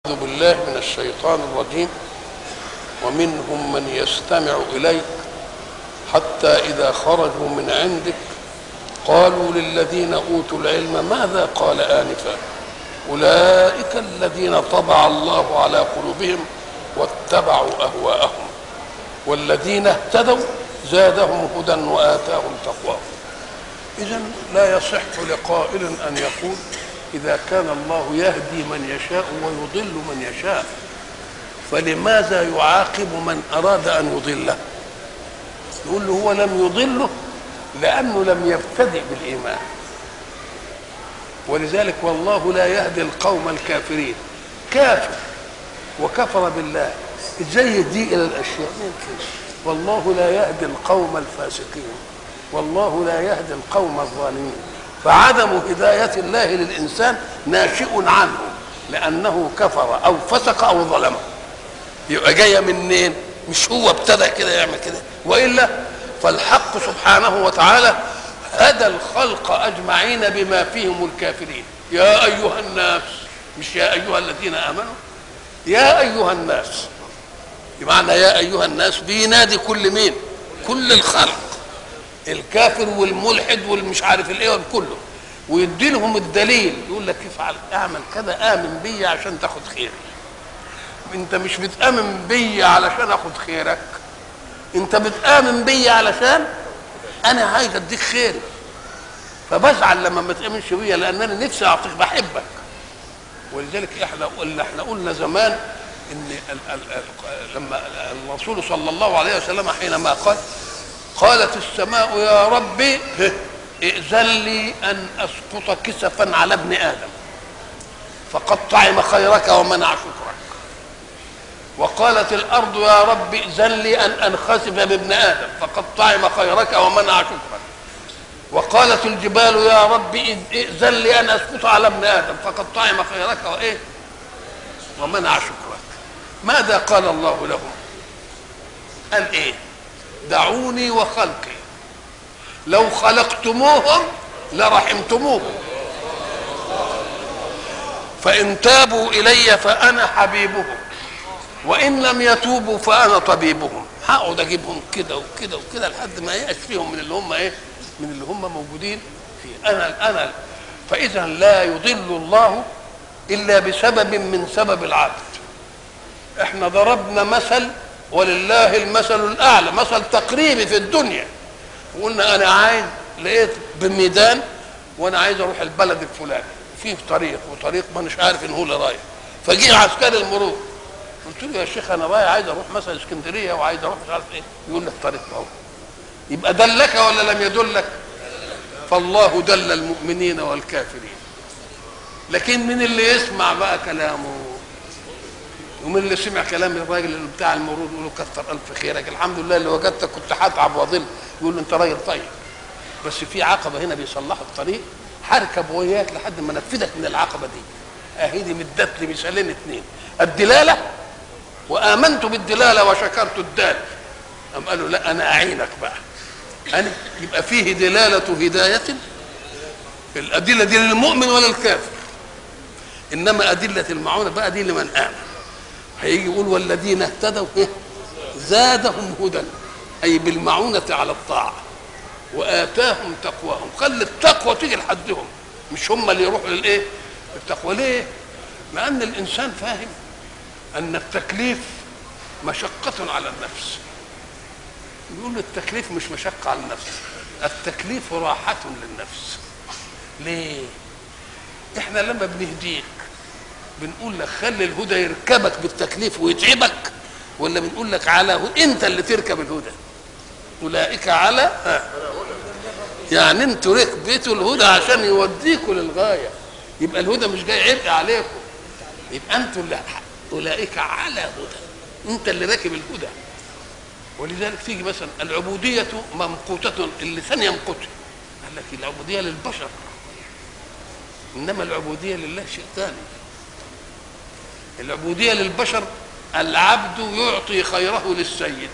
أعوذ بالله من الشيطان الرجيم ومنهم من يستمع إليك حتى إذا خرجوا من عندك قالوا للذين أوتوا العلم ماذا قال آنفا أولئك الذين طبع الله على قلوبهم واتبعوا أهواءهم والذين اهتدوا زادهم هدى وآتاهم تقواهم إذا لا يصح لقائل أن يقول إذا كان الله يهدي من يشاء ويضل من يشاء فلماذا يعاقب من أراد أن يضله يقول له هو لم يضله لأنه لم يبتدئ بالإيمان ولذلك والله لا يهدي القوم الكافرين كافر وكفر بالله ازاي يهدي الى الاشياء يمكن والله لا يهدي القوم الفاسقين والله لا يهدي القوم الظالمين فعدم هداية الله للإنسان ناشئ عنه لأنه كفر أو فسق أو ظلم يبقى جاية منين؟ مش هو ابتدأ كده يعمل كده وإلا فالحق سبحانه وتعالى هدى الخلق أجمعين بما فيهم الكافرين يا أيها الناس مش يا أيها الذين آمنوا يا أيها الناس بمعنى يا أيها الناس بينادي كل مين؟ كل الخلق الكافر والملحد والمش عارف الايه كله ويدي لهم الدليل يقول لك افعل اعمل كذا امن بي عشان تاخد خيري انت مش بتامن بي علشان اخد خيرك انت بتامن بي علشان انا عايز اديك خيري فبزعل لما ما تامنش بيا لان انا نفسي اعطيك بحبك ولذلك احنا قلنا احنا قلنا زمان ان ال ال ال لما الرسول صلى الله عليه وسلم حينما قال قالت السماء يا ربي ائذن لي ان اسقط كسفا على ابن ادم فقد طعم خيرك ومنع شكرك وقالت الارض يا رب ائذن لي ان انخسف بابن ادم فقد طعم خيرك ومنع شكرك وقالت الجبال يا رب ائذن لي ان اسقط على ابن ادم فقد طعم خيرك وايه ومنع شكرك ماذا قال الله لهم قال ايه دعوني وخلقي لو خلقتموهم لرحمتموهم فإن تابوا إلي فأنا حبيبهم وإن لم يتوبوا فأنا طبيبهم هقعد أجيبهم كده وكده وكده لحد ما يأس فيهم من اللي هم إيه من اللي هم موجودين في أنا أنا فإذا لا يضل الله إلا بسبب من سبب العبد احنا ضربنا مثل ولله المثل الاعلى مثل تقريبي في الدنيا وقلنا انا عايز لقيت بميدان وانا عايز اروح البلد الفلاني فيه طريق وطريق ما مش عارف ان هو اللي رايح فجي عسكري المرور قلت له يا شيخ انا رايح عايز اروح مثلا اسكندريه وعايز اروح مش عارف ايه يقول لي الطريق اهو يبقى دلك ولا لم يدلك فالله دل المؤمنين والكافرين لكن من اللي يسمع بقى كلامه ومن اللي سمع كلام الراجل اللي بتاع المرور يقول له كثر الف خيرك الحمد لله اللي وجدتك كنت هتعب واضل يقول له انت راجل طيب بس في عقبه هنا بيصلحوا الطريق هركب وياك لحد ما انفذك من العقبه دي اهي دي مدت لي مثالين اثنين الدلاله وامنت بالدلاله وشكرت الدال قام قالوا لا انا اعينك بقى أنا يبقى فيه دلاله هدايه الادله دي للمؤمن ولا الكافر انما ادله المعونه بقى دي لمن امن هيجي يقول والذين اهتدوا إيه؟ زادهم هدى اي بالمعونه على الطاعه واتاهم تقواهم خلي التقوى تيجي لحدهم مش هم اللي يروحوا للايه التقوى ليه لان الانسان فاهم ان التكليف مشقه على النفس يقول التكليف مش مشقه على النفس التكليف راحه للنفس ليه احنا لما بنهديك بنقول لك خلي الهدى يركبك بالتكليف ويتعبك ولا بنقول لك على هدى انت اللي تركب الهدى اولئك على ها. يعني انتوا ركبتوا الهدى عشان يوديكوا للغايه يبقى الهدى مش جاي عبء عليكم يبقى انتوا اللي اولئك على هدى انت اللي راكب الهدى ولذلك تيجي مثلا العبوديه ممقوته اللسان يمقته قال لك العبوديه للبشر انما العبوديه لله شيء ثاني العبودية للبشر العبد يعطي خيره للسيد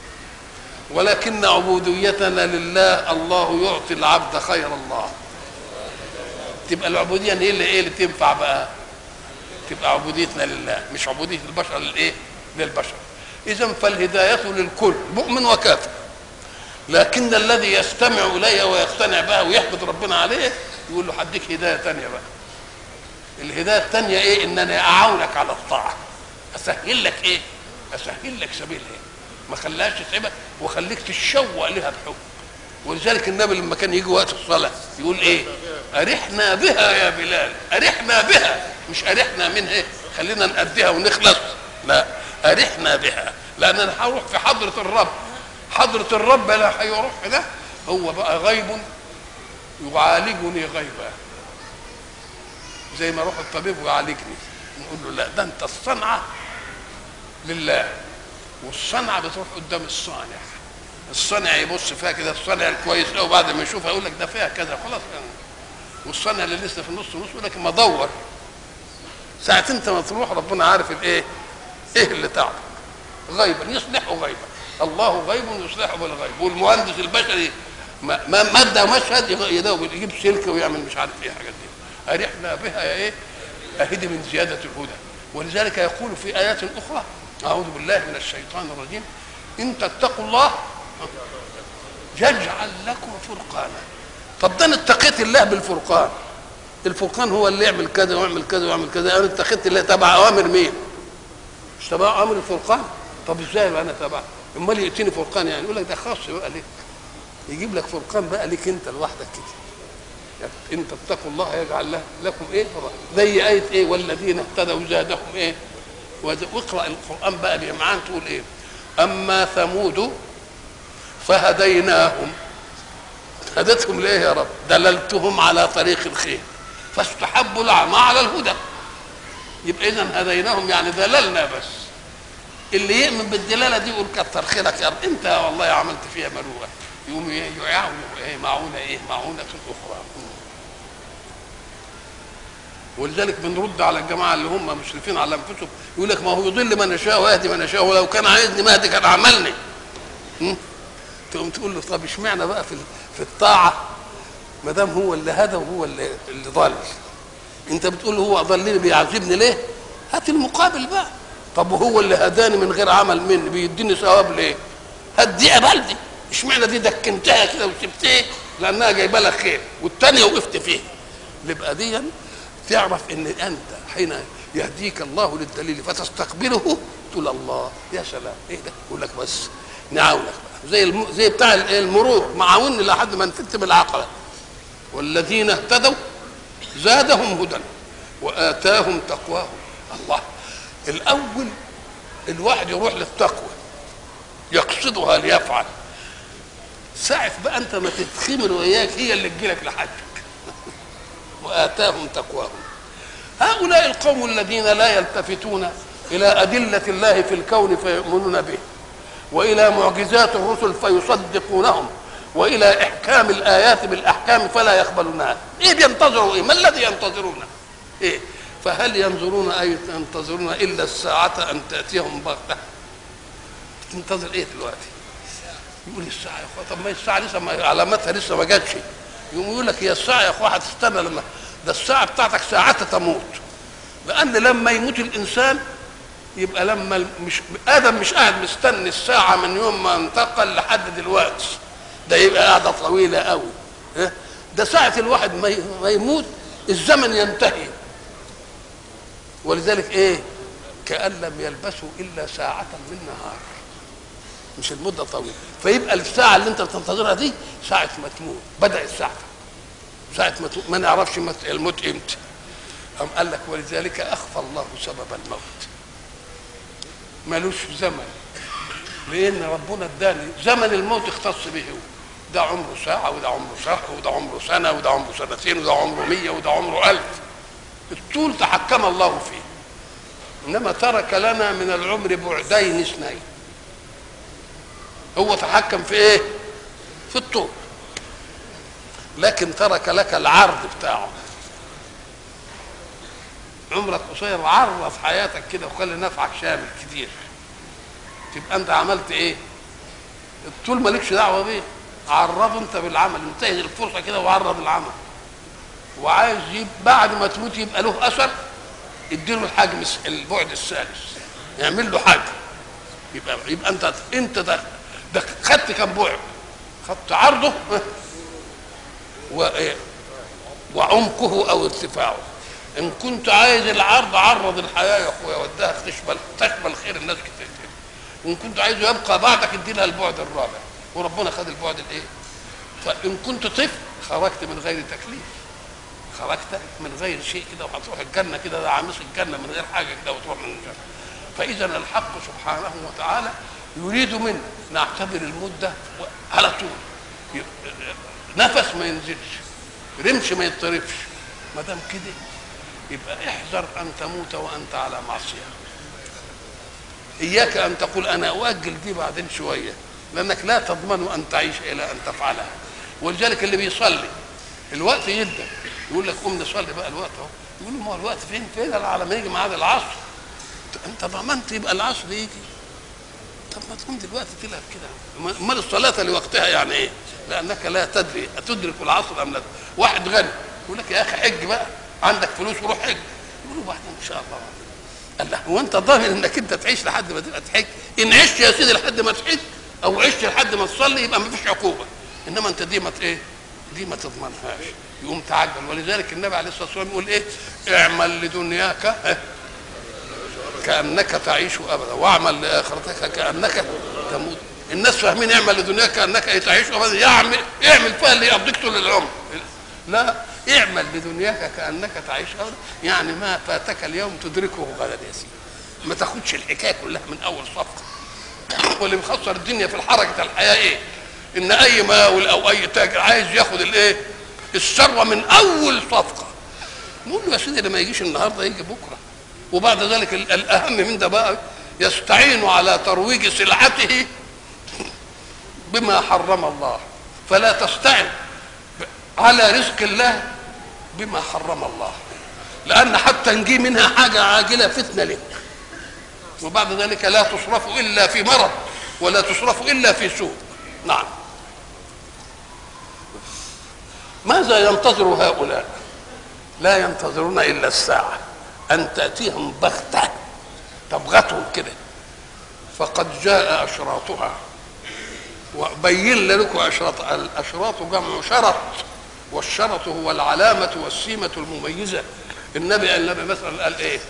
ولكن عبوديتنا لله الله يعطي العبد خير الله تبقى العبودية هي اللي ايه اللي تنفع بقى تبقى عبوديتنا لله مش عبوديه البشر للايه للبشر اذا فالهدايه للكل مؤمن وكافر لكن الذي يستمع الي ويقتنع بها ويحمد ربنا عليه يقول له هديك هدايه ثانيه بقى الهدايه الثانيه ايه ان انا اعاونك على الطاعه اسهل لك ايه اسهل لك سبيل ايه ما خلاش تتعبك وخليك تتشوق لها بحب ولذلك النبي لما كان يجي وقت الصلاه يقول ايه ارحنا بها يا بلال ارحنا بها مش ارحنا منها إيه؟ خلينا نأديها ونخلص لا ارحنا بها لان انا هروح في حضره الرب حضره الرب لا هيروح ده هو بقى غيب يعالجني غيبا زي ما اروح الطبيب ويعالجني نقول له لا ده انت الصنعه لله والصنعه بتروح قدام الصانع الصانع يبص فيها كده الصانع الكويس قوي بعد ما يشوفها يقول لك ده فيها كذا خلاص يعني والصانع اللي لسه في النص نص يقول لك ما دور ساعة انت ما تروح ربنا عارف الايه ايه اللي تعب غيبا يصلحه غيبا الله غيب يصلحه بالغيب والمهندس البشري ما ما مادة مشهد يداوب يجيب سلك ويعمل مش عارف ايه الحاجات دي أرحنا بها يا ايه أهدي من زيادة الهدى ولذلك يقول في آيات أخرى أعوذ بالله من الشيطان الرجيم إن تتقوا الله يجعل لكم فرقانا طب ده انا اتقيت الله بالفرقان الفرقان هو اللي يعمل كذا ويعمل كذا ويعمل كذا انا اتخذت الله تبع اوامر مين؟ مش تبع اوامر الفرقان طب ازاي بقى انا تبع؟ امال ياتيني فرقان يعني يقول لك ده خاص بقى ليك يجيب لك فرقان بقى ليك انت لوحدك كده يعني ان تتقوا الله يجعل له لكم ايه فرقان. زي ايه ايه والذين اهتدوا زادهم ايه واقرا القران بقى بمعان تقول ايه اما ثمود فهديناهم هدتهم ليه يا رب دللتهم على طريق الخير فاستحبوا الأعمى على الهدى يبقى إذا هديناهم يعني دللنا بس اللي يؤمن بالدلالة دي يقول كتر خيرك يا رب أنت والله عملت فيها مروءة يقوموا يعاونوا إيه معونة إيه معونة أخرى ولذلك بنرد على الجماعة اللي هم مشرفين على أنفسهم يقول لك ما هو يضل من يشاء ويهدي من يشاء ولو كان عايزني مهدي كان عملني تقوم تقول له طب اشمعنى بقى في في الطاعه ما دام هو اللي هدى وهو اللي اللي ضل انت بتقول له هو ضلني بيعذبني ليه؟ هات المقابل بقى طب وهو اللي هداني من غير عمل مني بيديني ثواب ليه؟ هدي بلدي اشمعنى دي دكنتها كده وسبتها لانها جايبه لك خير والثانيه وقفت فيها يبقى دي تعرف ان انت حين يهديك الله للدليل فتستقبله تقول الله يا سلام ايه ده؟ يقول لك بس نعاونك بقى زي الم... زي بتاع المرور معاوني لحد ما نفدت بالعقبه والذين اهتدوا زادهم هدى واتاهم تقواهم الله الاول الواحد يروح للتقوى يقصدها ليفعل ساعة بقى انت ما تتخمر وياك هي اللي تجيلك لحدك واتاهم تقواهم هؤلاء القوم الذين لا يلتفتون الى ادله الله في الكون فيؤمنون به والى معجزات الرسل فيصدقونهم والى احكام الايات بالاحكام فلا يقبلونها ايه بينتظروا ايه ما الذي ينتظرونه ايه فهل ينظرون اي ينتظرون الا الساعه ان تاتيهم بغته تنتظر ايه دلوقتي يقول الساعه يا اخويا طب ما الساعه لسه ما علامتها لسه ما جاتش يقوم يقول لك هي الساعه يا اخويا هتستنى لما ده الساعه بتاعتك ساعتها تموت لان لما يموت الانسان يبقى لما مش ادم مش قاعد مستني الساعه من يوم ما انتقل لحد دلوقتي ده يبقى قاعده طويله قوي ده ساعه الواحد ما يموت الزمن ينتهي ولذلك ايه كأن لم يلبسوا إلا ساعة من نهار مش المدة طويلة فيبقى الساعة اللي أنت بتنتظرها دي ساعة ما تموت بدأ الساعة ساعة ما تموت ما نعرفش الموت إمتى أم قال لك ولذلك أخفى الله سبب الموت ملوش زمن لان ربنا اداني زمن الموت اختص به هو ده عمره ساعة وده عمره شهر وده عمره سنة وده عمره سنتين وده عمره مية وده عمره ألف الطول تحكم الله فيه إنما ترك لنا من العمر بعدين اثنين هو تحكم في إيه؟ في الطول لكن ترك لك العرض بتاعه عمرك قصير عرض حياتك كده وخلي نفعك شامل كتير تبقى انت عملت ايه الطول مالكش دعوه بيه عرضه انت بالعمل انتهز الفرصه كده وعرض العمل وعايز يب بعد ما تموت يبقى له اثر اديله الحجم الس- البعد الثالث يعمل له حجم يبقى يبقى انت انت ده, ده خدت كم بعد؟ خدت عرضه و وعمقه او ارتفاعه ان كنت عايز العرض عرض الحياه يا اخويا وداها تشمل تشمل خير الناس كتير وان كنت عايزه يبقى بعدك ادي لها البعد الرابع وربنا خد البعد الايه؟ فان كنت طفل خرجت من غير تكليف خرجت من غير شيء كده وهتروح الجنه كده ده عامس الجنه من غير حاجه كده وتروح من الجنه فاذا الحق سبحانه وتعالى يريد منا نعتبر المده على طول ي- نفس ما ينزلش رمش ما يضطربش ما دام كده يبقى احذر ان تموت وانت على معصيه اياك ان تقول انا اؤجل دي بعدين شويه لانك لا تضمن ان تعيش الى ان تفعلها ولذلك اللي بيصلي الوقت يبدا يقول لك قوم نصلي بقى الوقت اهو يقول له ما هو الوقت فين فين على ما يجي ميعاد العصر انت ضمنت يبقى العصر يجي طب ما تقوم دلوقتي تلعب كده امال الصلاه لوقتها يعني ايه لانك لا تدري اتدرك العصر ام لا واحد غني يقول لك يا اخي حج بقى عندك فلوس وروح حج يقول له بعدين ان شاء الله قال له هو انت ضامن انك انت تعيش لحد ما تبقى تحج ان عشت يا سيدي لحد ما تحج او عشت لحد ما تصلي يبقى ما فيش عقوبه انما انت دي ما ت- ايه دي ما تضمنهاش يقوم تعجل ولذلك النبي عليه الصلاه والسلام يقول ايه اعمل لدنياك ها، كانك تعيش ابدا واعمل لاخرتك كانك تموت الناس فاهمين اعمل لدنياك كانك إيه تعيش ابدا يعمل اعمل فيها اللي يقضيك طول العمر لا اعمل لدنياك كانك تعيش ابدا يعني ما فاتك اليوم تدركه غدا يا سيدي ما تاخدش الحكايه كلها من اول صفقه واللي مخسر الدنيا في الحركه الحياه ايه ان اي ماول او اي تاجر عايز ياخد الايه الثروه من اول صفقه نقول له يا سيدي لما يجيش النهارده يجي بكره وبعد ذلك ال- الاهم من ده بقى يستعين على ترويج سلعته بما حرم الله فلا تستعن ب- على رزق الله بما حرم الله لان حتى نجي منها حاجه عاجله فتنه لك وبعد ذلك لا تصرف الا في مرض ولا تصرف الا في سوء نعم ماذا ينتظر هؤلاء لا ينتظرون الا الساعه ان تاتيهم بغته تبغتهم كده فقد جاء اشراطها وبين لكم اشراط الاشراط جمع شرط والشرط هو العلامه والسيمه المميزه النبي النبي مثلا قال ايه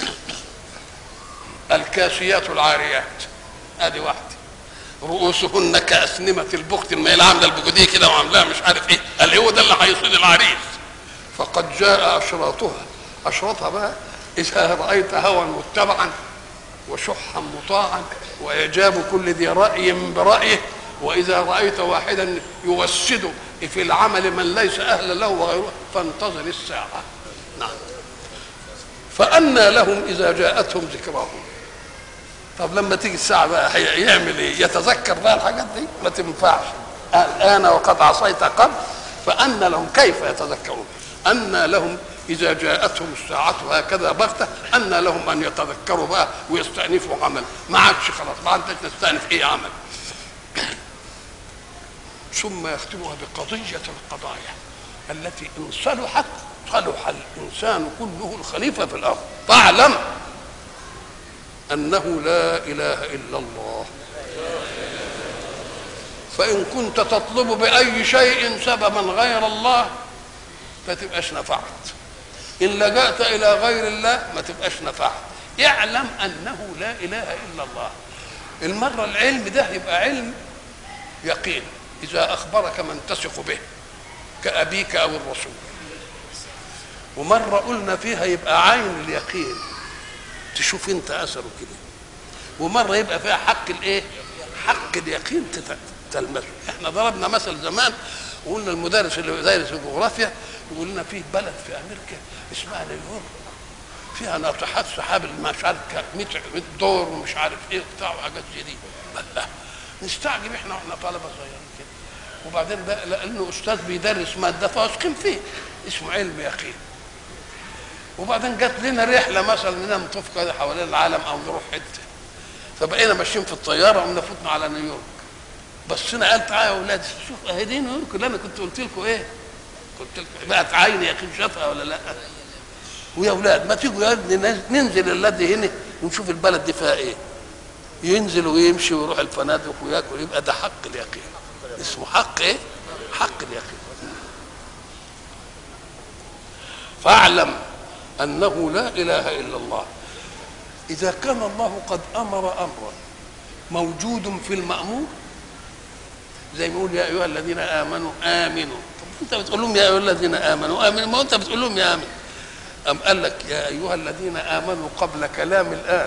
الكاسيات العاريات ادي واحده رؤوسهن كاسنمه البخت ما هي عامله البجوديه كده وعاملاها مش عارف ايه قال هو ده اللي هيصيد العريس فقد جاء اشراطها اشراطها بقى اذا رايت هوى متبعا وشحا مطاعا واعجاب كل ذي راي برايه واذا رايت واحدا يوسد في العمل من ليس اهلا له وغيره فانتظر الساعه نعم فأنى لهم إذا جاءتهم ذكراهم طب لما تيجي الساعة بقى هي- يعمل إيه؟ يتذكر بقى الحاجات دي؟ ما تنفعش الآن وقد عصيت قبل فأنى لهم كيف يتذكرون؟ أنى لهم إذا جاءتهم الساعة هكذا بغتة أنى لهم أن يتذكروا بقى ويستأنفوا عمل ما عادش خلاص ما عادش نستأنف إيه عمل ثم يختمها بقضية القضايا التي إن صلحت صلح الإنسان كله الخليفة في الأرض فاعلم أنه لا إله إلا الله فإن كنت تطلب بأي شيء سببا غير الله فتبقاش نفعت إن لجأت إلى غير الله ما تبقاش نفعت اعلم أنه لا إله إلا الله المرة العلم ده يبقى علم يقين إذا أخبرك من تثق به كأبيك أو الرسول ومرة قلنا فيها يبقى عين اليقين تشوف انت اثره كده ومرة يبقى فيها حق الايه حق اليقين تت- تلمسه احنا ضربنا مثل زمان وقلنا المدرس اللي دارس الجغرافيا يقول لنا فيه بلد في امريكا اسمها نيويورك فيها ناطحات سحاب اللي مش عارف كام 100 100 دور ومش عارف ايه وبتاع وحاجات زي دي لا نستعجب احنا واحنا طلبه صغيرين كده وبعدين بقى لانه استاذ بيدرس ماده فواثقين فيه اسمه علم يقين وبعدين جات لنا رحله مثلا اننا نطوف كده حوالين العالم او نروح حته فبقينا ماشيين في الطياره وقمنا فوتنا على نيويورك بصينا قال تعالى يا اولاد شوف اهي دي نيويورك اللي انا كنت قلت لكم ايه؟ قلت لكم بقت عيني يقين شافها ولا لا؟ ويا اولاد ما تيجوا يا ابني ننزل- ننزل الذي هنا ونشوف البلد دي فيها ايه ينزل ويمشي ويروح الفنادق وياكل يبقى ده حق اليقين اسمه حق ايه حق اليقين فاعلم انه لا اله الا الله اذا كان الله قد امر امرا موجود في المامور زي ما يقول يا ايها الذين امنوا امنوا طب انت بتقول لهم يا ايها الذين امنوا امنوا ما انت بتقول لهم يا امن ام قال لك يا ايها الذين امنوا قبل كلام الان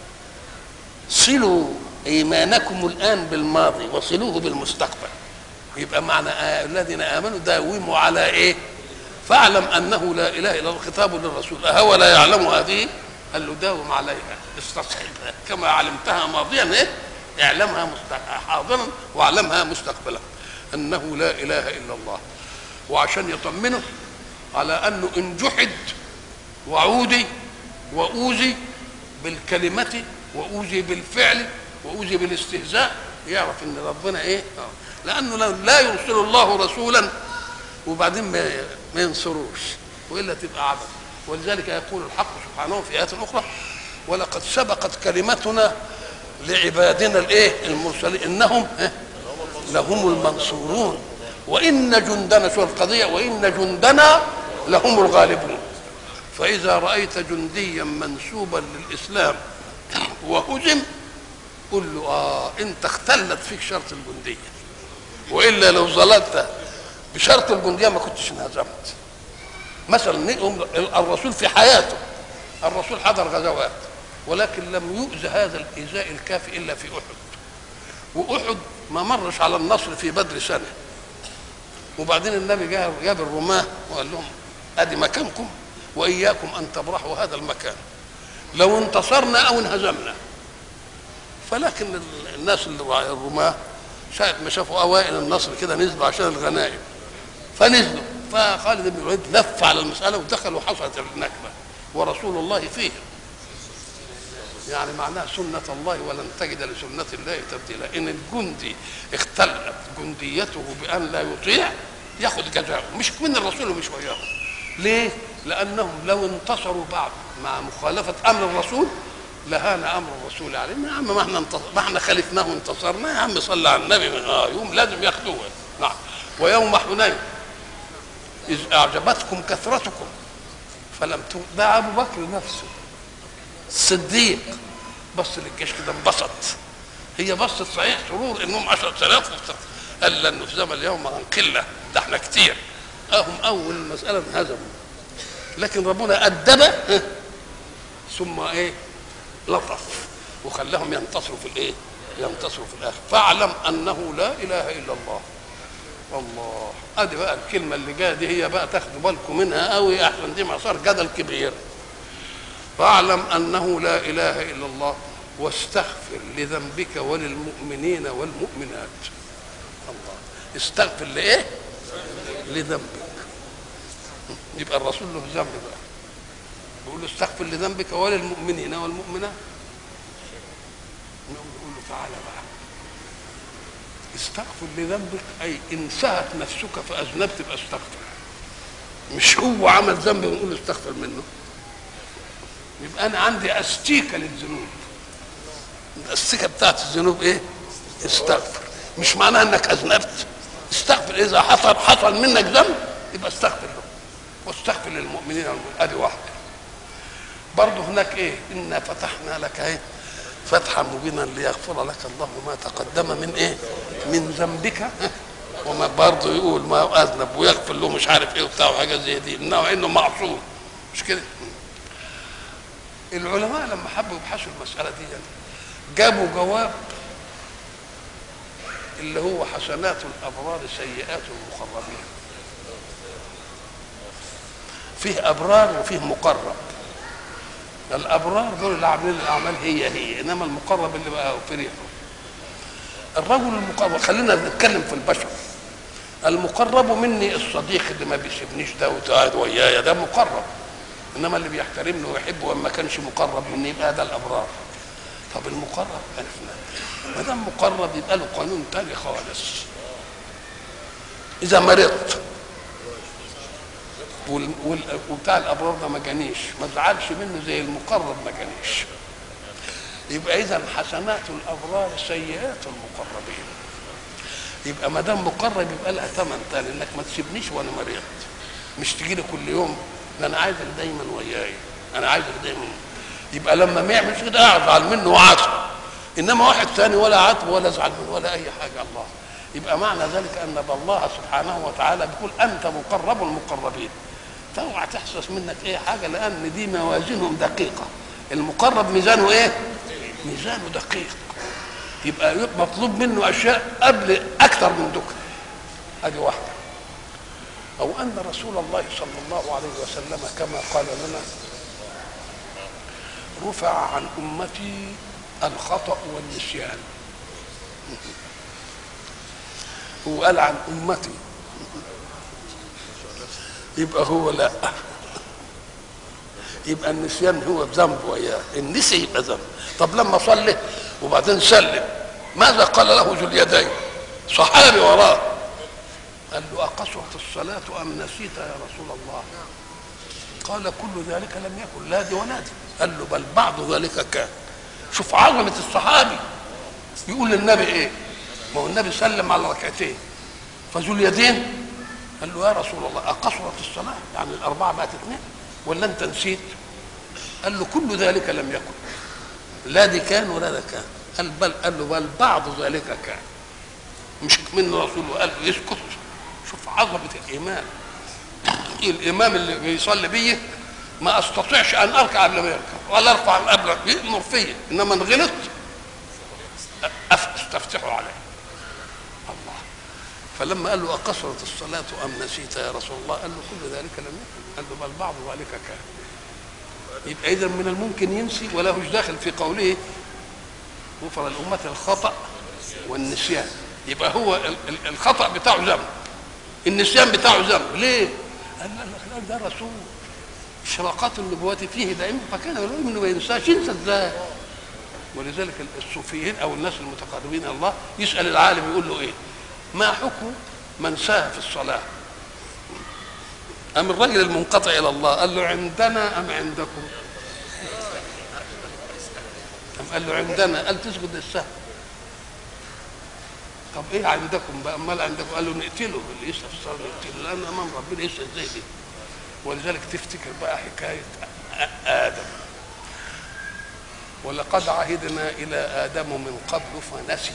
صلوا ايمانكم الان بالماضي وصلوه بالمستقبل يبقى معنى آه الذين امنوا داوموا على ايه فاعلم انه لا اله الا الله خطاب للرسول اهو لا يعلم هذه قال له داوم عليها استصحبها كما علمتها ماضيا ايه اعلمها مست- حاضرا واعلمها مستقبلا انه لا اله الا الله وعشان يطمنه على انه ان جحد وعودي واوذي بالكلمه واوذي بالفعل واوذي بالاستهزاء يعرف ان ربنا ايه آه. لانه لو لا يرسل الله رسولا وبعدين ما ما ينصروش والا تبقى عبث ولذلك يقول الحق سبحانه في ايات اخرى ولقد سبقت كلمتنا لعبادنا الايه المرسلين انهم إيه؟ لهم المنصورون وان جندنا شو القضيه وان جندنا لهم الغالبون فاذا رايت جنديا منسوبا للاسلام وهزم قل له اه انت اختلت فيك شرط الجنديه والا لو ظللت بشرط الجنديه ما كنتش انهزمت مثلا نقوم الرسول في حياته الرسول حضر غزوات ولكن لم يؤذى هذا الايذاء الكافي الا في احد واحد ما مرش على النصر في بدر سنه وبعدين النبي جاب جاب الرماه وقال لهم ادي مكانكم واياكم ان تبرحوا هذا المكان لو انتصرنا او انهزمنا فلكن ال- الناس اللي وع- الرماه ساعة ما شافوا اوائل النصر كده نزلوا عشان الغنائم فنزلوا فخالد بن الوليد لف على المساله ودخل وحصلت النكبه ورسول الله فيهم يعني معناها سنة الله ولن تجد لسنة الله تبديلا إن الجندي اختلت جنديته بأن لا يطيع ياخذ جزاءه مش من الرسول ومش وياهم ليه؟ لأنهم لو انتصروا بعد مع مخالفة أمر الرسول لهان أمر الرسول عليهم يا عم ما احنا انتصر ما احنا خالفناه وانتصرنا يا عم صلى على النبي من آه يوم لازم ياخذوه نعم ويوم حنين إذ أعجبتكم كثرتكم فلم ت... ده أبو بكر نفسه الصديق بص للجيش كده انبسط هي بصت صحيح سرور انهم 10000 قال لن نهزم اليوم عن قله ده احنا كتير اهم اول مساله انهزموا لكن ربنا ادب ثم ايه لطف وخلاهم ينتصروا في الايه ينتصروا في الاخر فاعلم انه لا اله الا الله الله ادي بقى الكلمه اللي جايه دي هي بقى تاخدوا بالكم منها قوي احسن دي ما صار جدل كبير فاعلم انه لا اله الا الله واستغفر لذنبك وللمؤمنين والمؤمنات الله استغفر لايه لذنبك يبقى الرسول له ذنب بقى بيقول له استغفر لذنبك وللمؤمنين والمؤمنات نقول له تعالى بقى استغفر لذنبك اي انسهت نفسك فاذنبت يبقى استغفر مش هو عمل ذنب ونقول له استغفر منه يبقى انا عندي استيكه للذنوب الاستيكه بتاعت الذنوب ايه استغفر مش معناها انك اذنبت استغفر اذا حصل حصل منك ذنب يبقى استغفر له واستغفر للمؤمنين والمؤمنين ادي واحده برضه هناك ايه انا فتحنا لك ايه فتحا مبينا ليغفر لك الله ما تقدم من ايه من ذنبك وما برضه يقول ما اذنب ويغفر له مش عارف ايه وبتاع وحاجات زي دي انه انه معصوم مش كده العلماء لما حبوا يبحثوا المساله دي يعني جابوا جواب اللي هو حسنات الابرار سيئات المقربين فيه ابرار وفيه مقرب الابرار دول اللي عاملين الاعمال هي هي انما المقرب اللي بقى في ريحه الرجل المقرب خلينا نتكلم في البشر المقرب مني الصديق اللي ما بيسيبنيش ده وقاعد ويايا ده مقرب انما اللي بيحترمني ويحبه وما كانش مقرب مني يبقى ده الابرار طب المقرب عرفنا ما دام مقرب يبقى له قانون تاني خالص اذا مرضت وال- وال- وبتاع الابرار ده ما جانيش ما زعلش منه زي المقرب ما جانيش يبقى اذا حسنات الابرار سيئات المقربين يبقى ما دام مقرب يبقى لها ثمن تاني انك ما تسيبنيش وانا مريض مش تجي لي كل يوم ده انا عايزك دايما وياي انا عايزك دايما يبقى لما ما يعملش كده ازعل منه وعاتبه انما واحد ثاني ولا عاتب ولا ازعل منه ولا اي حاجه الله يبقى معنى ذلك ان الله سبحانه وتعالى بيقول انت مقرب المقربين فاوعى تحسس منك ايه حاجه لان دي موازينهم دقيقه المقرب ميزانه ايه ميزانه دقيق يبقى مطلوب منه اشياء قبل اكثر من ذكر ادي واحده او ان رسول الله صلى الله عليه وسلم كما قال لنا رفع عن امتي الخطا والنسيان هو قال عن امتي يبقى هو لا يبقى النسيان هو ذنب وياه النسي يبقى ذنب طب لما صلي وبعدين سلم ماذا قال له ذو اليدين صحابي وراه قال له أقصرت الصلاة أم نسيت يا رسول الله قال كل ذلك لم يكن لا دي ولا دي قال له بل بعض ذلك كان شوف عظمة الصحابي يقول للنبي ايه ما هو النبي سلم على ركعتين فذو اليدين قال له يا رسول الله أقصرت الصلاة يعني الأربعة بقت اثنين ولا أنت نسيت قال له كل ذلك لم يكن لا دي كان ولا ده كان قال بل قال له بل بعض ذلك كان مش من رسول قال له يسكت شوف عظمة الإيمان الإمام اللي بيصلي بيه ما استطيعش ان اركع قبل ما يركع ولا ارفع قبل يامر فيا انما ان غلط أف- استفتحوا عليه الله فلما قال له اقصرت الصلاه ام نسيت يا رسول الله قال له كل ذلك لم يكن قال له بل بعض ذلك كان يبقى اذا من الممكن ينسي ولا هوش داخل في قوله غفر الأمة الخطأ والنسيان يبقى هو ال- ال- الخطأ بتاعه ذنب النسيان بتاعه ذنب ليه؟ قال لا لا ده رسول اشراقات النبوة فيه دائما فكان يقول انه ما ينساش ينسى ازاي؟ ولذلك الصوفيين او الناس المتقربين الى الله يسال العالم يقول له ايه؟ ما حكم من ساهى في الصلاه؟ أم الرجل المنقطع إلى الله قال له عندنا أم عندكم؟ أم قال له عندنا قال تسجد للسهو طب ايه عندكم بقى امال عندكم قال له نقتله اللي يسال في الصلاه نقتله لان امام ربنا يسال زي دي ولذلك تفتكر بقى حكايه آ- ادم ولقد عهدنا الى ادم من قبل فنسي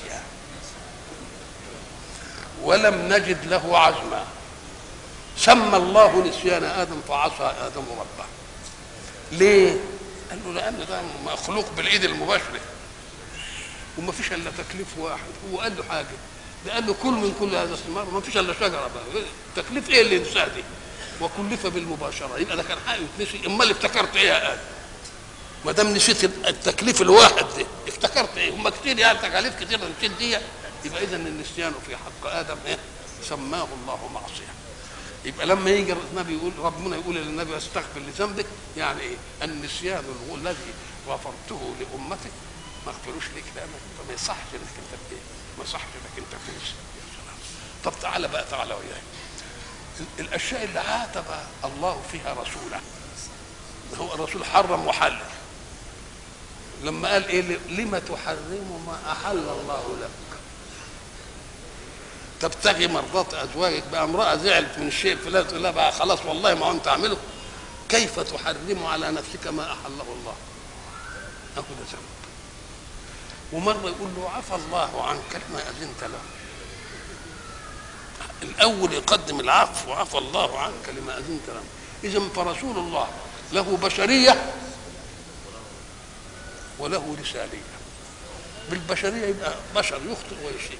ولم نجد له عزما سمى الله نسيان ادم فعصى ادم ربه ليه قال له لان ده مخلوق بالايد المباشره وما فيش الا تكليف واحد هو قال له حاجه ده قال له كل من كل هذا الثمار ما فيش الا شجره بقى تكليف ايه اللي انساه دي وكلف بالمباشره يبقى ده كان حقه يتنسي امال افتكرت ايه يا ادم ما دام نسيت التكليف الواحد ده افتكرت ايه هم كتير يعني تكاليف كتير نسيت دي يبقى اذا النسيان في حق ادم ايه سماه الله معصيه يبقى لما يجي النبي يقول ربنا يقول للنبي استغفر لذنبك يعني ايه النسيان الغ- الذي غفرته لامتك ما اغفروش ليك لانك فما يصحش انك انت ايه ما يصحش انك انت تنسى يا سلام طب تعالى بقى تعالى وياي ال- الاشياء اللي عاتب الله فيها رسوله هو الرسول حرم وحلل لما قال ايه ل- لم تحرم ما احل الله لك تبتغي مرضات ازواجك بقى امراه زعلت من الشيء الفلاني تقول لها بقى خلاص والله ما هو انت اعمله كيف تحرم على نفسك ما احله الله اهو ده ذنب ومره يقول له عفى الله عنك لما اذنت له الاول يقدم العفو عفى الله عنك لما اذنت له اذا فرسول الله له بشريه وله رساليه بالبشريه يبقى بشر يخطئ ويشرك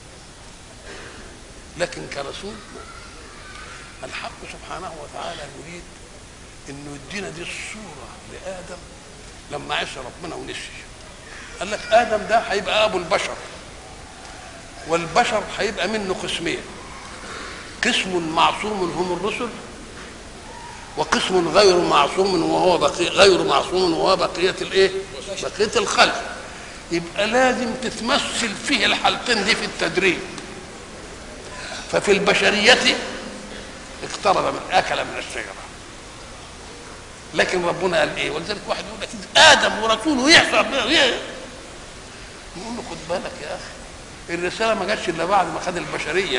لكن كرسول لا. الحق سبحانه وتعالى يريد انه يدينا دي الصوره لادم لما عصى ربنا ونسي قال لك ادم ده هيبقى ابو البشر والبشر هيبقى منه قسمين قسم معصوم هم الرسل وقسم غير معصوم وهو بقي غير معصوم وهو بقيه الايه؟ بقيه الخلق يبقى لازم تتمثل فيه الحالتين دي في التدريب ففي البشرية اقترب من أكل من الشجرة لكن ربنا قال ايه ولذلك واحد يقول لك ادم ورسوله يحصل نقول له خد بالك يا اخي الرساله ما جاتش الا بعد ما خد البشريه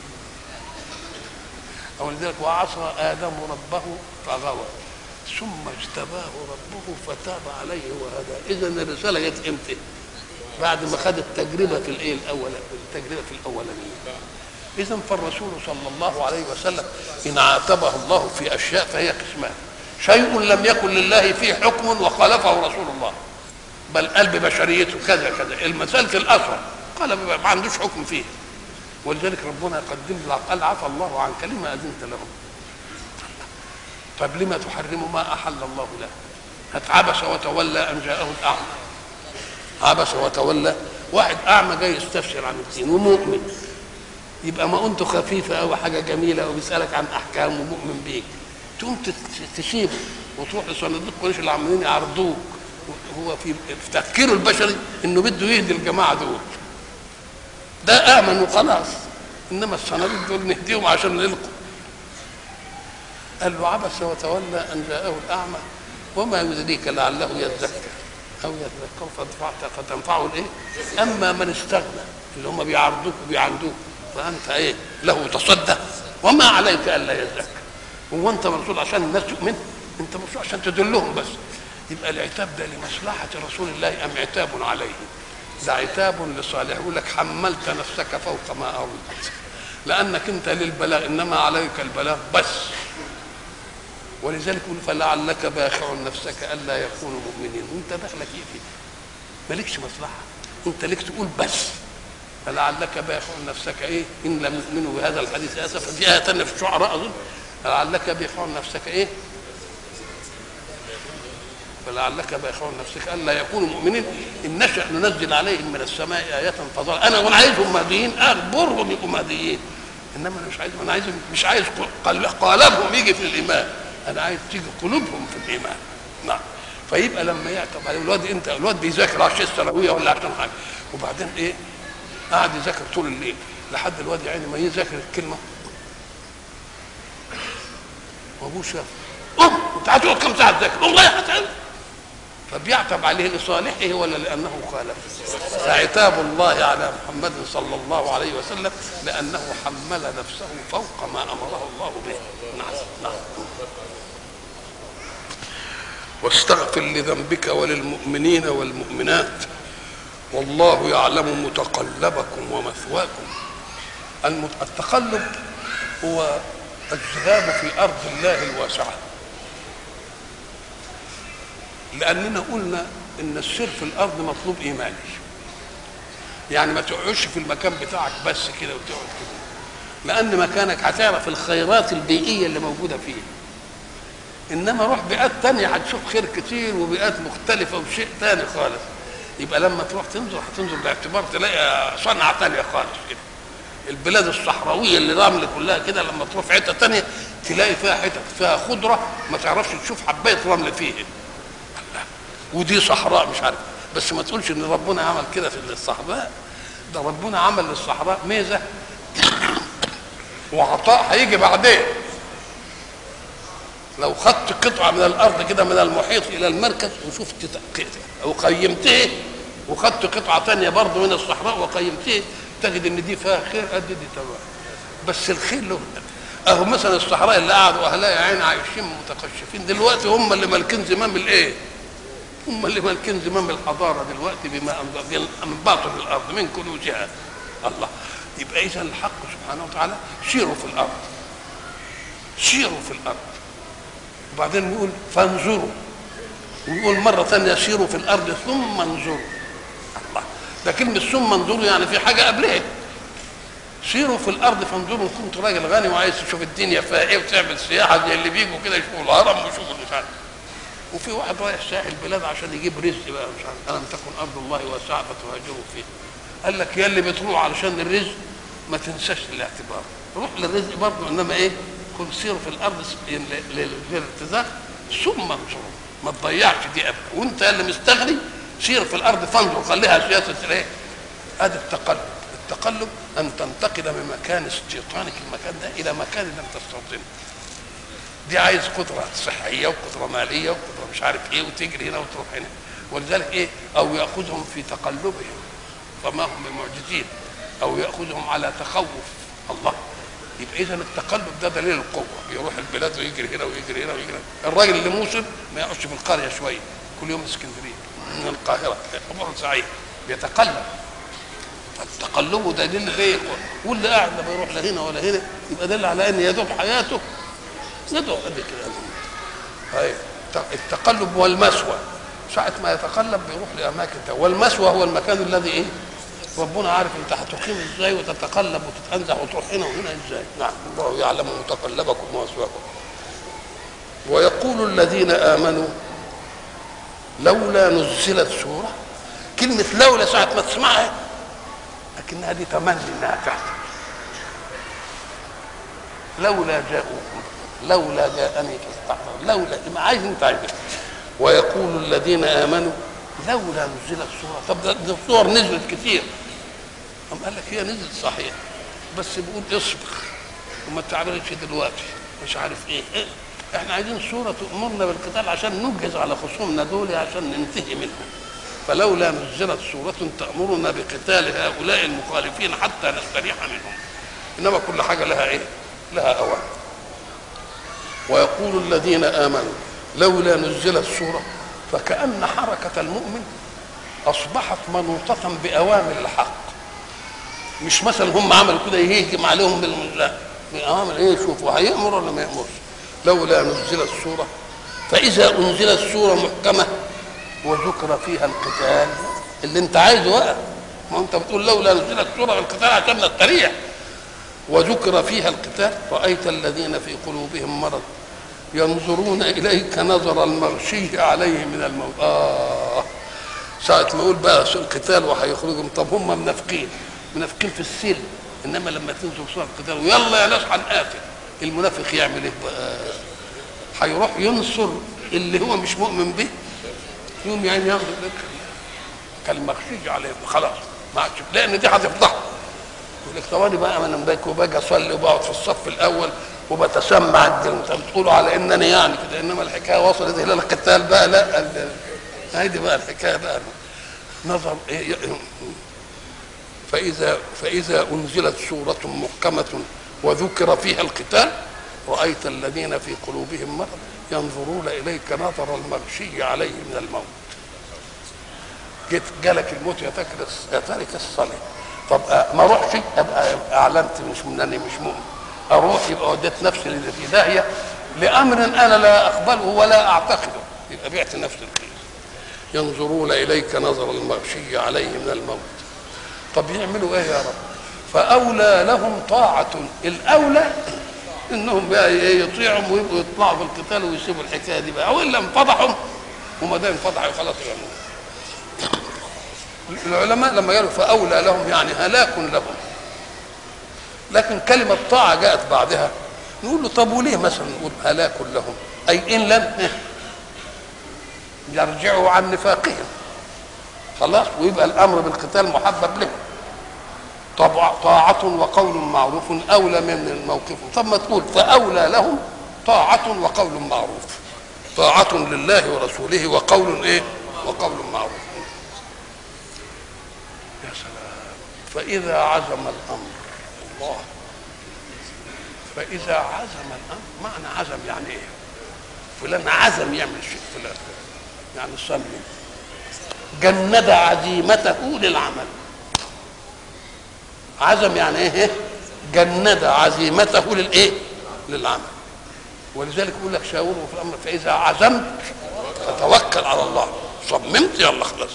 ولذلك وعصى ادم ربه فغوى ثم اجتباه ربه فتاب عليه وهدى اذا الرساله جت امتى بعد ما خد التجربه في الايه الاول التجربه في الاولانيه اذا فالرسول صلى الله عليه وسلم ان عاتبه الله في اشياء فهي قسمان شيء لم يكن لله فيه حكم وخالفه رسول الله بل قال ببشريته كذا كذا المسألة الأصغر قال ما عندوش حكم فيه ولذلك ربنا يقدم له قال عفى الله عنك لما أذنت لهم طب لما تحرم ما أحل الله له هات عبس وتولى أن جاءه الأعمى عبس وتولى واحد أعمى جاي يستفسر عن الدين ومؤمن يبقى ما أنت خفيفة أو حاجة جميلة أو بيسألك عن أحكام ومؤمن بيك تقوم تسيبه وتروح لصناديق قريش اللي عمالين يعرضوك هو في في تفكيره البشري انه بده يهدي الجماعه دول ده امن وخلاص انما الصناديق دول نهديهم عشان نلقوا قال له عبس وتولى ان جاءه الاعمى وما يدريك لعله يزكى او يذكر فتنفعت فتنفعه الايه؟ اما من استغنى اللي هم بيعرضوك وبيعندوك فانت ايه؟ له تصدى وما عليك الا يزكى هو انت مرسول عشان الناس تؤمن انت مرسول عشان تدلهم بس يبقى العتاب ده لمصلحة رسول الله أم عتاب عليه ده عتاب لصالح يقول لك حملت نفسك فوق ما أردت لأنك أنت للبلاغ إنما عليك البلاغ بس ولذلك يقول فلعلك باخع نفسك ألا يكونوا مؤمنين وأنت دخلك إيه فيه مالكش مصلحة أنت ليك تقول بس فلعلك باخع نفسك إيه إن لم يؤمنوا بهذا الحديث أسفا في آية تانية في الشعراء أظن فلعلك باخع نفسك إيه فلعلك باخع نفسك الا يكونوا مؤمنين ان نشا ننزل عليهم من السماء ايه فضل انا وانا عايزهم مهديين اخبرهم يبقوا مهديين انما انا مش عايزهم انا عايزهم مش عايز قالبهم يجي في الايمان انا عايز تيجي قلوبهم في الايمان نعم فيبقى لما يعتب عليه الواد انت الواد بيذاكر عشان الثانويه ولا عشان حاجه وبعدين ايه قاعد يذاكر طول الليل لحد الواد يعني ما يذاكر الكلمه وابوه شاف قوم انت هتقعد كم ساعه تذاكر والله هتعمل فبيعتب عليه لصالحه ولا لانه خالف فعتاب الله على محمد صلى الله عليه وسلم لانه حمل نفسه فوق ما امره الله به نعم نعم واستغفر لذنبك وللمؤمنين والمؤمنات والله يعلم متقلبكم ومثواكم التقلب هو الذهاب في ارض الله الواسعه لاننا قلنا ان السير في الارض مطلوب ايماني يعني ما تقعدش في المكان بتاعك بس كده وتقعد كده لان مكانك هتعرف الخيرات البيئيه اللي موجوده فيه انما روح بيئات تانية هتشوف خير كتير وبيئات مختلفه وشيء تاني خالص يبقى لما تروح تنظر هتنظر باعتبار تلاقي صنعه تانية خالص كده البلاد الصحراويه اللي رمل كلها كده لما تروح في حته تانية تلاقي فيها حتت فيها خضره ما تعرفش تشوف حبايه رمل فيها ودي صحراء مش عارف بس ما تقولش ان ربنا عمل كده في الصحراء ده ربنا عمل للصحراء ميزه وعطاء هيجي بعدين لو خدت قطعه من الارض كده من المحيط الى المركز وشفت وقيمته وخدت قطعه ثانيه برضه من الصحراء وقيمته تجد ان دي فيها خير قد دي تمام بس الخير له اهو مثلا الصحراء اللي قعدوا اهلها يا عين عايشين متقشفين دلوقتي هم اللي مالكين زمام الايه؟ هم اللي مالكين زمام الحضاره دلوقتي بما من باطن الارض من كنوزها الله يبقى اذا الحق سبحانه وتعالى سيروا في الارض سيروا في الارض وبعدين يقول فانظروا ويقول مره ثانيه سيروا في الارض ثم انظروا الله ده كلمه ثم انظروا يعني في حاجه قبلها سيروا في الارض فانظروا ان كنت راجل غني وعايز تشوف الدنيا فيها ايه وتعمل سياحه زي اللي بيجوا كده يشوفوا الهرم ويشوفوا مش عارف وفي واحد رايح ساحل البلاد عشان يجيب رزق بقى مش عارف الم تكن ارض الله واسعه فتهاجروا فيها قال لك يا اللي بتروح علشان الرزق ما تنساش الاعتبار روح للرزق برضه انما ايه كن سيروا في الارض للارتزاق ثم انظروا ما تضيعش دي ابدا وانت اللي مستغني سير في الارض فانظر خليها سياسه الايه؟ ادي التقلب التقلب ان تنتقل من مكان استيطانك المكان ده الى مكان لم تستوطنه دي عايز قدره صحيه وقدره ماليه وقدره مش عارف ايه وتجري هنا وتروح هنا ولذلك ايه او ياخذهم في تقلبهم فما هم بمعجزين او ياخذهم على تخوف الله يبقى اذا التقلب ده دليل القوه بيروح البلاد ويجري هنا ويجري هنا ويجري هنا. الراجل اللي موسم ما يقعدش في القريه شويه كل يوم اسكندريه من القاهره امور سعيد بيتقلب تقلبه ده دليل ايه واللي قاعد لا بيروح لا هنا ولا هنا يبقى دل على ان يدوب حياته يدوب قد كده طيب التقلب والمسوى ساعة ما يتقلب بيروح لأماكن تانية والمسوى هو المكان الذي إيه؟ ربنا عارف أنت هتقيم إزاي وتتقلب وتتأنزع وتروح هنا وهنا إزاي؟ نعم الله يعلم متقلبكم ومسواكم ويقول الذين آمنوا لولا نزلت سورة كلمة لولا ساعة ما تسمعها لكنها دي تمني انها تحصل لولا جاءوكم لولا جاءني فاستحضر لولا ما عايز انت عايز ويقول الذين امنوا لولا نزلت سوره طب ده ده الصور نزلت كتير قام قال لك هي نزلت صحيح بس بيقول اصبر وما تعملش دلوقتي مش عارف ايه, إيه؟ احنا عايزين سوره تامرنا بالقتال عشان ننجز على خصومنا دول عشان ننتهي منهم فلولا نزلت سورة تأمرنا بقتال هؤلاء المخالفين حتى نستريح منهم إنما كل حاجة لها إيه؟ لها أوان ويقول الذين آمنوا لولا نزلت سورة فكأن حركة المؤمن أصبحت منوطة بأوامر الحق مش مثلا هم عملوا كده يهجم عليهم بالمزاح بأوامر إيه شوفوا هيأمر ولا ما يأمرش لولا نزلت سورة فإذا أنزلت سورة محكمة وذكر فيها القتال اللي انت عايزه بقى ما انت بتقول لولا نزلت سوره القتال عشان نستريح وذكر فيها القتال رايت الذين في قلوبهم مرض ينظرون اليك نظر المغشي عليه من الموت اه ساعة ما يقول بقى القتال وهيخرجهم طب هم منافقين منافقين في السلم انما لما تنزل سوره القتال ويلا يا ناس هنقاتل المنافق يعمل ايه بقى؟ هيروح ينصر اللي هو مش مؤمن به يوم يعني ياخد لك كالمغشي عليه خلاص ما عادش لان دي هتفضحه يقول لك طب انا بقى انا باجي وباجي اصلي وبقعد في الصف الاول وبتسمع انت بتقولوا على انني يعني كده انما الحكايه وصلت الى القتال بقى لا هيدي بقى الحكايه بقى نظر إيه فاذا فاذا انزلت سوره محكمه وذكر فيها القتال رايت الذين في قلوبهم مرض ينظرون اليك نظر المغشي عليه من الموت جيت جالك الموت يا تارك يا تارك الصلاه طب ما اروحش ابقى اعلنت مش منني مش مؤمن اروح يبقى وديت نفسي اللي في داهيه لامر انا لا اقبله ولا اعتقده يبقى بعت نفسي الخير ينظرون اليك نظر المغشي عليه من الموت طب يعملوا ايه يا رب فاولى لهم طاعه الاولى انهم بقى يطيعهم ويبقوا يطلعوا في القتال ويسيبوا الحكايه دي بقى والا انفضحوا وما دام انفضحوا خلاص يعملوا العلماء لما قالوا فاولى لهم يعني هلاك لهم لكن كلمه طاعه جاءت بعدها نقول له طب وليه مثلا نقول هلاك لهم اي ان لم يرجعوا عن نفاقهم خلاص ويبقى الامر بالقتال محبب لهم طبع طاعة وقول معروف أولى من موقفهم طب ما تقول فأولى لهم طاعة وقول معروف طاعة لله ورسوله وقول إيه وقول معروف يا سلام فإذا عزم الأمر الله فإذا عزم الأمر معنى عزم يعني إيه فلان عزم يعمل شيء فلان يعني صلي جند عزيمته للعمل عزم يعني ايه جند عزيمته للايه للعمل ولذلك يقول لك شاوره في الامر فاذا عزمت فتوكل على الله صممت يلا خلاص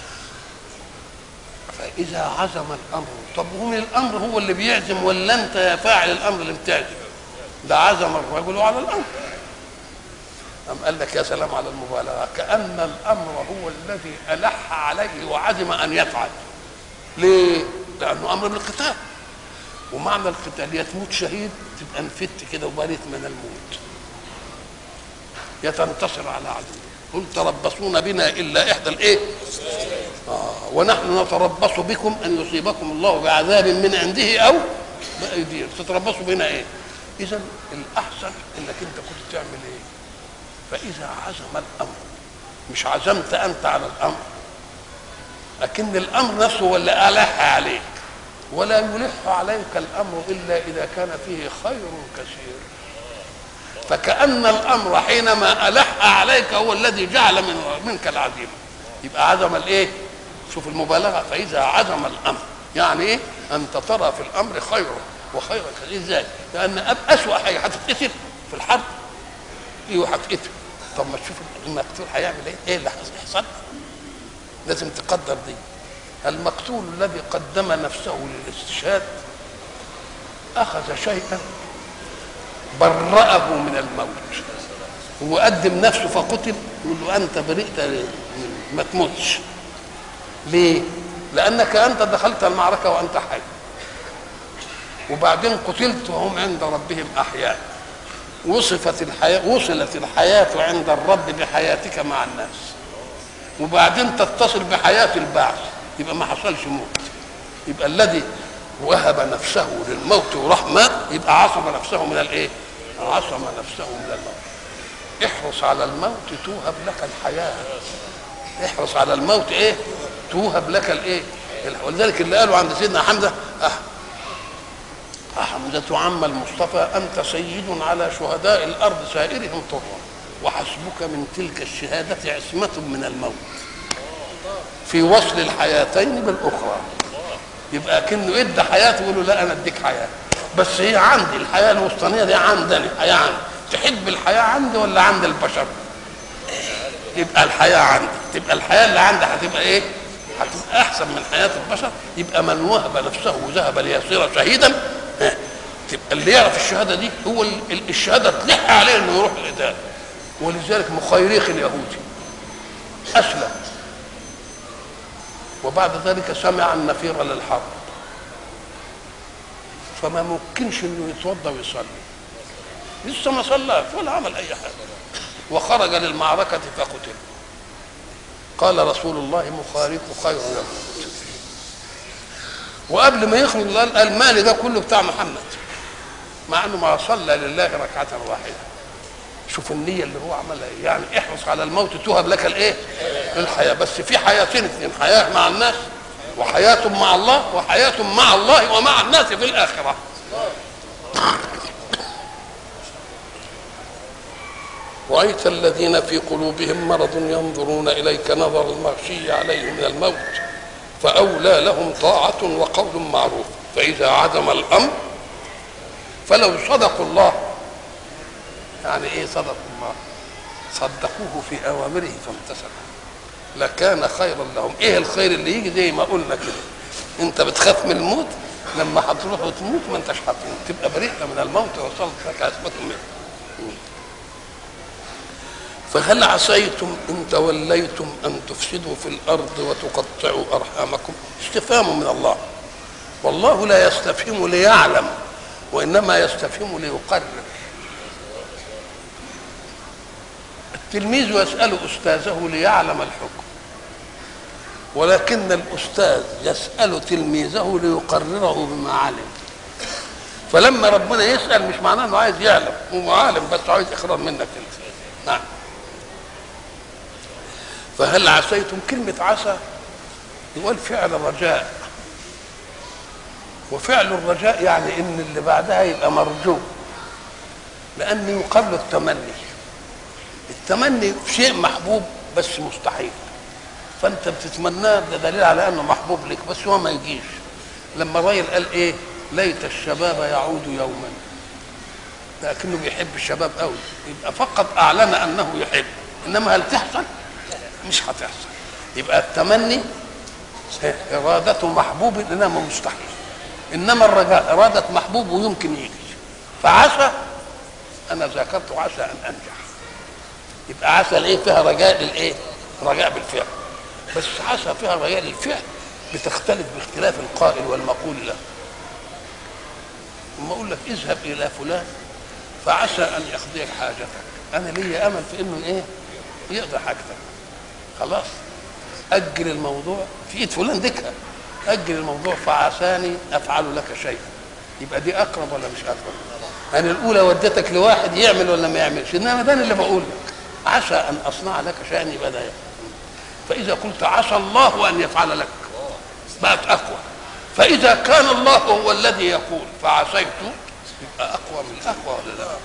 فاذا عزم الامر طب هو من الامر هو اللي بيعزم ولا انت يا فاعل الامر اللي بتعزم ده عزم الرجل على الامر أم قال لك يا سلام على المبالغة كأن الأمر هو الذي ألح عليه وعزم أن يفعل ليه؟ لانه امر بالقتال ومعنى القتال يا تموت شهيد تبقى انفدت كده وبريت من الموت يا تنتصر على عدو قل تربصون بنا الا احدى الايه آه ونحن نتربص بكم ان يصيبكم الله بعذاب من عنده او بايدينا تتربصوا بنا ايه اذا الاحسن انك انت كنت تعمل ايه فاذا عزم الامر مش عزمت انت على الامر لكن الامر نفسه هو اللي الح عليك ولا يلح عليك الامر الا اذا كان فيه خير كثير فكأن الأمر حينما ألح عليك هو الذي جعل من منك العزيمة يبقى عزم الإيه؟ شوف المبالغة فإذا عزم الأمر يعني إيه؟ أنت ترى في الأمر خيرا وخيرا كثير إزاي؟ لأن أب- أسوأ حاجة هتتقتل في الحرب إيه هتتقتل طب ما تشوف المقتول هيعمل إيه؟ إيه اللي هيحصل؟ لازم تقدر دي المقتول الذي قدم نفسه للاستشهاد أخذ شيئا برأه من الموت هو قدم نفسه فقتل يقول له انت برئت ما تموتش ليه لانك انت دخلت المعركه وانت حي وبعدين قتلت وهم عند ربهم احياء وصفت الحياه وصلت الحياه عند الرب بحياتك مع الناس وبعدين تتصل بحياه البعث يبقى ما حصلش موت يبقى الذي وهب نفسه للموت وراح مات يبقى عصم نفسه من الايه؟ عصم نفسه من الموت احرص على الموت توهب لك الحياه احرص على الموت ايه؟ توهب لك الايه؟ ولذلك اللي قالوا عند سيدنا حمزه أه حمزة عم المصطفى أنت سيد على شهداء الأرض سائرهم طرا وحسبك من تلك الشهادة عصمة من الموت في وصل الحياتين بالأخرى يبقى كأنه ادى حياته يقول له لا أنا أديك حياة بس هي عندي الحياة الوسطانية دي عندني حياة عندي تحب الحياة عندي ولا عند البشر يبقى الحياة عندي تبقى الحياة اللي عندي هتبقى ايه هتبقى أحسن من حياة البشر يبقى من وهب نفسه وذهب ليصير شهيدا ها، تبقى اللي يعرف الشهادة دي هو ال- ال- الشهادة تلح عليه انه يروح القتال ولذلك مخيريخ اليهودي أسلم وبعد ذلك سمع النفير للحرب فما ممكنش انه يتوضا ويصلي لسه ما صلاش ولا عمل اي حاجه وخرج للمعركه فقتل قال رسول الله مخارق خير يموت وقبل ما يخرج قال المال ده كله بتاع محمد مع انه ما صلى لله ركعه واحده شوف النيه اللي هو عملها إيه. يعني احرص على الموت توهب لك الايه الحياه بس في حياتين اثنين حياه مع الناس وحياه مع الله وحياه مع الله ومع الناس في الاخره رأيت الذين في قلوبهم مرض ينظرون إليك نظر المغشي عليه من الموت فأولى لهم طاعة وقول معروف فإذا عدم الأمر فلو صدقوا الله يعني إيه صدقوا الله صدقوه في أوامره فامتثلوا لكان خيرا لهم إيه الخير اللي يجي زي ما قلنا كده أنت بتخاف من الموت لما هتروح وتموت ما انتش هتموت تبقى بريئة من الموت وصلت لك عصمة منه فهل عسيتم ان توليتم ان تفسدوا في الارض وتقطعوا ارحامكم استفهام من الله والله لا يستفهم ليعلم وانما يستفهم ليقرر التلميذ يسال استاذه ليعلم الحكم ولكن الاستاذ يسال تلميذه ليقرره بما علم فلما ربنا يسال مش معناه انه عايز يعلم هو عالم بس عايز اقرار منك انت نعم فهل عسيتم كلمة عسى يقول فعل رجاء وفعل الرجاء يعني ان اللي بعدها يبقى مرجو لان يقابل التمني التمني شيء محبوب بس مستحيل فانت بتتمناه ده دليل على انه محبوب لك بس هو ما يجيش لما الراجل قال ايه ليت الشباب يعود يوما لكنه بيحب الشباب قوي يبقى فقط اعلن انه يحب انما هل تحصل مش هتحصل يبقى التمني إرادة محبوب إنما مستحيل إنما الرجاء إرادة محبوب ويمكن يجي فعسى أنا ذاكرت عسى أن أنجح يبقى عسى الإيه فيها رجاء للإيه؟ رجاء بالفعل بس عسى فيها رجاء للفعل بتختلف باختلاف القائل والمقول له ثم أقول لك اذهب إلى فلان فعسى أن يقضيك حاجتك أنا لي أمل في إنه إيه؟ يقضي حاجتك خلاص أجل الموضوع في إيد فلان دكها أجل الموضوع فعساني أفعل لك شيئا يبقى دي أقرب ولا مش أقرب؟ انا الاولى وديتك لواحد يعمل ولا ما يعملش انما ده أنا اللي بقول لك عسى ان اصنع لك شان يبقى ده فاذا قلت عسى الله ان يفعل لك بقت اقوى فاذا كان الله هو الذي يقول فعسيت يبقى اقوى من الاقوى ولا لا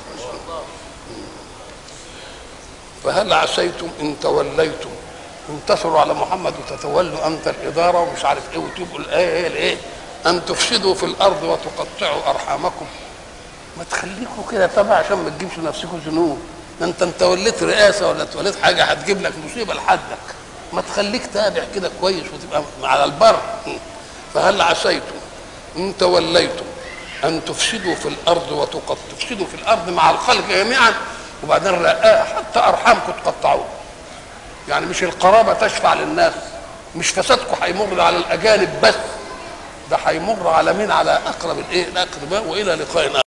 فهل عسيتم ان توليتم انتصروا على محمد وتتولوا انت الاداره ومش عارف ايه وتبقوا الايه ايه الايه ان تفسدوا في الارض وتقطعوا ارحامكم ما تخليكوا كده تبع عشان ما تجيبش نفسكم ذنوب ده انت انت وليت رئاسه ولا توليت حاجه هتجيب لك مصيبه لحدك ما تخليك تابع كده كويس وتبقى على البر فهل عسيتم ان توليتم ان تفسدوا في الارض وتقط تفسدوا في الارض مع الخلق جميعا وبعدين رقاها حتى ارحامكم تقطعوها يعني مش القرابه تشفع للناس مش فسادكم هيمر على الاجانب بس ده هيمر على مين على اقرب الايه الاقرباء والى لقاء آخر.